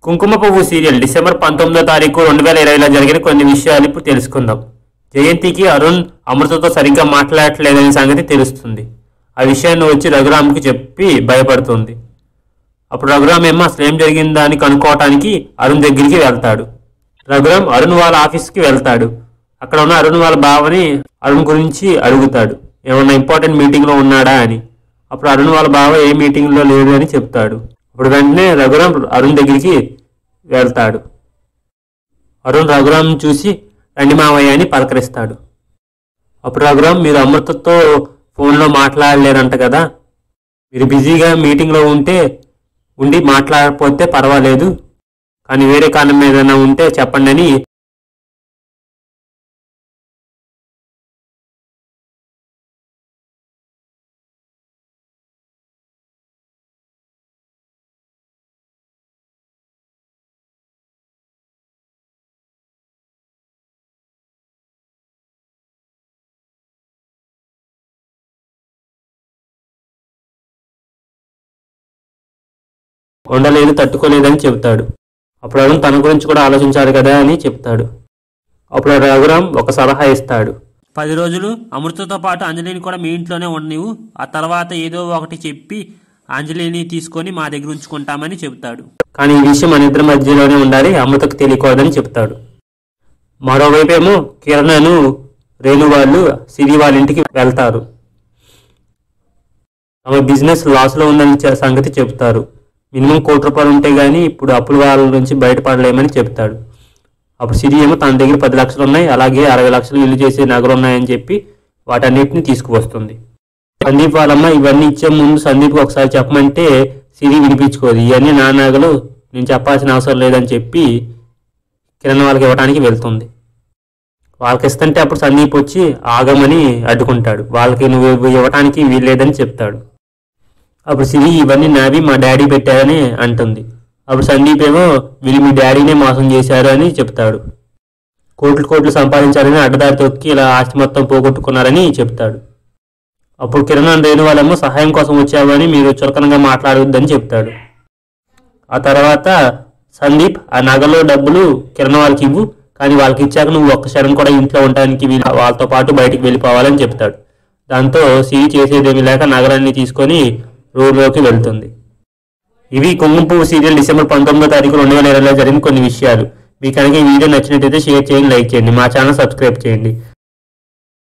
కుంకుమ పువ్వు serial December పంతొమ్మిదో తారీఖు రెండు వేల ఇరవైలో జరిగిన కొన్ని విషయాలు ఇప్పుడు తెలుసుకుందాం జయంతికి అరుణ్ అమృతతో సరిగ్గా మాట్లాడట్లేదనే సంగతి తెలుస్తుంది ఆ విషయాన్ని వచ్చి రఘురామ్కి చెప్పి భయపడుతుంది అప్పుడు రఘురామ్ ఏమో అసలు ఏం జరిగిందా అని కనుక్కోవటానికి అరుణ్ దగ్గరికి వెళ్తాడు రఘురామ్ అరుణ్ వాళ్ళ ఆఫీస్కి వెళ్తాడు అక్కడ ఉన్న అరుణ్ వాళ్ళ బావని అరుణ్ గురించి అడుగుతాడు ఏమన్నా ఇంపార్టెంట్ మీటింగ్లో ఉన్నాడా అని అప్పుడు అరుణ్ వాళ్ళ బావ ఏ మీటింగ్లో లేడు అని చెప్తాడు అప్పుడు వెంటనే రఘురామ్ అరుణ్ దగ్గరికి వెళ్తాడు అరుణ్ రఘురామ్ చూసి రండి మావయ్య అని పలకరిస్తాడు అప్పుడు రఘురామ్ మీరు అమృతతో ఫోన్లో మాట్లాడలేరంట కదా మీరు బిజీగా మీటింగ్లో ఉంటే ఉండి మాట్లాడకపోతే పర్వాలేదు కానీ వేరే కారణం ఏదైనా ఉంటే చెప్పండి అని ఉండలేదు తట్టుకోలేదని చెబుతాడు అప్పుడు అరుణ్ తన గురించి కూడా ఆలోచించాలి కదా అని చెప్తాడు అప్పుడు రఘురామ్ ఒక సలహా ఇస్తాడు పది రోజులు అమృతతో పాటు అంజలిని కూడా మీ ఇంట్లోనే ఉండనివు ఆ తర్వాత ఏదో ఒకటి చెప్పి అంజలిని తీసుకొని మా దగ్గర ఉంచుకుంటామని చెబుతాడు కానీ ఈ విషయం మన ఇద్దరి మధ్యలోనే ఉండాలి అమృతకు తెలియకూడదని చెప్తాడు మరోవైపు ఏమో కిరణను రేణు వాళ్ళు సిరి వాళ్ళ ఇంటికి వెళ్తారు తమ బిజినెస్ లాస్లో ఉందని చె- సంగతి చెప్తారు మినిమం కోటి రూపాయలు ఉంటే గానీ ఇప్పుడు అప్పుల వాళ్ళ నుంచి బయటపడలేమని చెప్తాడు అప్పుడు సిరి ఏమో తన దగ్గర పది లక్షలు ఉన్నాయి అలాగే అరవై లక్షలు ఇల్లు చేసే నగలు ఉన్నాయని చెప్పి వాటన్నిటిని తీసుకువస్తుంది సందీప్ వాళ్ళమ్మ ఇవన్నీ ఇచ్చే ముందు సందీప్కి ఒకసారి చెప్పమంటే సిరి వినిపించుకోదు ఇవన్నీ నా నగలు నేను చెప్పాల్సిన అవసరం లేదని చెప్పి కిరణ్ వాళ్ళకి ఇవ్వడానికి వెళ్తుంది వాళ్ళకి ఇస్తుంటే అప్పుడు సందీప్ వచ్చి ఆగమని అడ్డుకుంటాడు వాళ్ళకి నువ్వు ఇవ్వటానికి వీల్లేదని చెప్తాడు అప్పుడు సిరి ఇవన్నీ నావి మా డాడీ పెట్టారని అంటుంది అప్పుడు సందీప్ ఏమో వీళ్ళు మీ డాడీనే మోసం చేశారు అని చెప్తాడు కోట్లు కోట్లు సంపాదించాలని అడ్డదారి తొక్కి ఇలా ఆస్తి మొత్తం పోగొట్టుకున్నారని చెప్తాడు అప్పుడు కిరణ్ రేణు వాళ్ళేమో సహాయం కోసం వచ్చావని మీరు చులకనగా మాట్లాడవద్దని చెప్తాడు ఆ తర్వాత సందీప్ ఆ నగలో డబ్బులు కిరణ్ వాళ్ళకి ఇవ్వు కానీ వాళ్ళకి ఇచ్చాక నువ్వు ఒక్క క్షణం కూడా ఇంట్లో ఉండడానికి వీలు వాళ్ళతో పాటు బయటికి వెళ్ళిపోవాలని చెప్తాడు దాంతో సిరి చేసేదేమీ లేక నగరాన్ని తీసుకొని రోడ్లోకి వెళ్తుంది ఇవి కుంకుమ పువ్వు సీరియల్ డిసెంబర్ పంతొమ్మిదో తారీఖు రెండు వేల ఇరవైలో జరిగిన కొన్ని విషయాలు మీకు కనుక ఈ వీడియో నచ్చినట్టయితే షేర్ చేయండి లైక్ చేయండి మా ఛానల్ సబ్స్క్రైబ్ చేయండి